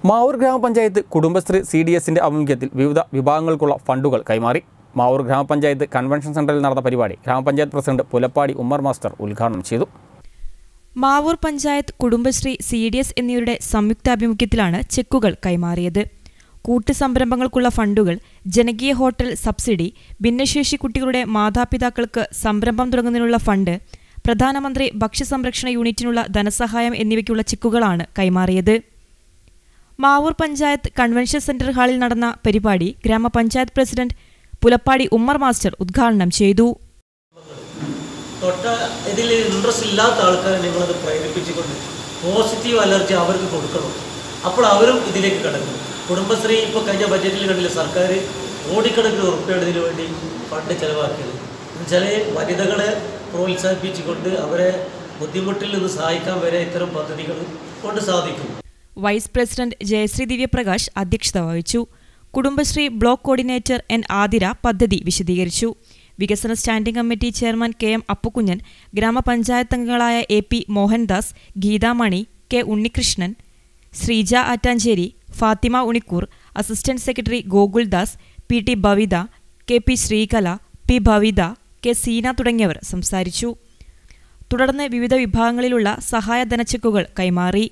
മാവൂർ ഗ്രാമപഞ്ചായത്ത് Kudumbashree C D എസിൻ്റെ ആഭിമുഖ്യത്തിൽ വിവിധ വിഭാഗങ്ങൾക്കുള്ള ഫണ്ടുകൾ കൈമാറി മാവൂർ ഗ്രാമപഞ്ചായത്ത് കൺവെൻഷൻ സെന്ററിൽ നടന്ന പരിപാടി ഗ്രാമപഞ്ചായത്ത് പ്രസിഡന്റ് പുലപ്പാടി ഉമ്മർ മാസ്റ്റർ ഉദ്ഘാടനം ചെയ്തു Mavoor panchayat Kudumbashree C D S എന്നിവരുടെ സംയുക്താഭിമുഖ്യത്തിലാണ് ചെക്കുകൾ കൈമാറിയത് കൂട്ടു സംരംഭങ്ങൾക്കുള്ള ഫണ്ടുകൾ ജനകീയ ഹോട്ടൽ സബ്സിഡി ഭിന്നശേഷി കുട്ടികളുടെ മാതാപിതാക്കൾക്ക് സംരംഭം തുടങ്ങുന്നതിനുള്ള ഫണ്ട് പ്രധാനമന്ത്രി ഭക്ഷ്യസംരക്ഷണ യൂണിറ്റിനുള്ള ധനസഹായം എന്നിവയ്ക്കുള്ള ചെക്കുകളാണ് കൈമാറിയത് മാവൂർ പഞ്ചായത്ത് കൺവെൻഷൻ സെന്റർ ഹാളിൽ നടന്ന പരിപാടി ഗ്രാമപഞ്ചായത്ത് പ്രസിഡന്റ് പുലപ്പാടി ഉമ്മർ മാസ്റ്റർ ഉദ്ഘാടനം ചെയ്തു തൊട്ട ഇതിൽ ഇൻട്രസ്റ്റ് ഇല്ലാത്ത ആൾക്കാരെ നിങ്ങളത് പ്രേരിപ്പിച്ചുകൊണ്ട് പോസിറ്റീവ് അലർജി അവർക്ക് കൊടുക്കണം അപ്പോൾ അവരും ഇതിലേക്ക് കടക്കും കുടുംബശ്രീ ഇപ്പോൾ കഴിഞ്ഞ ബഡ്ജറ്റിൽ കണ്ടില്ല സർക്കാർ കോടിക്കണക്കിന് ഉറുപ്പിയാണ് ഇതിനു വേണ്ടി ഫണ്ട് ചെലവാക്കിയത് എന്നുവെച്ചാൽ വനിതകളെ പ്രോത്സാഹിപ്പിച്ചുകൊണ്ട് അവരെ ബുദ്ധിമുട്ടിൽ നിന്ന് സഹായിക്കാൻ വരെ ഇത്തരം പദ്ധതികൾ കൊണ്ട് സാധിക്കും വൈസ് പ്രസിഡന്റ് ജയശ്രീ ദിവ്യപ്രകാശ് അധ്യക്ഷത വഹിച്ചു Kudumbashree block coordinator N Athira പദ്ധതി വിശദീകരിച്ചു വികസന standing committee chairman K M Appukkunjan ഗ്രാമപഞ്ചായത്ത് അംഗങ്ങളായ A P Mohandas Geethamani K Unnikrishnan Sreeja Attanchery Fathima Unikkoor assistant secretary Gokuldas P T Bhavitha K P Sreekala P Bhavitha K Seena തുടങ്ങിയവർ സംസാരിച്ചു തുടർന്ന് വിവിധ വിഭാഗങ്ങളിലുള്ള സഹായ ധനച്ചെക്കുകൾ കൈമാറി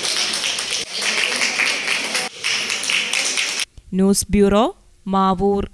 ന്യൂസ് ബ്യൂറോ മാവൂർ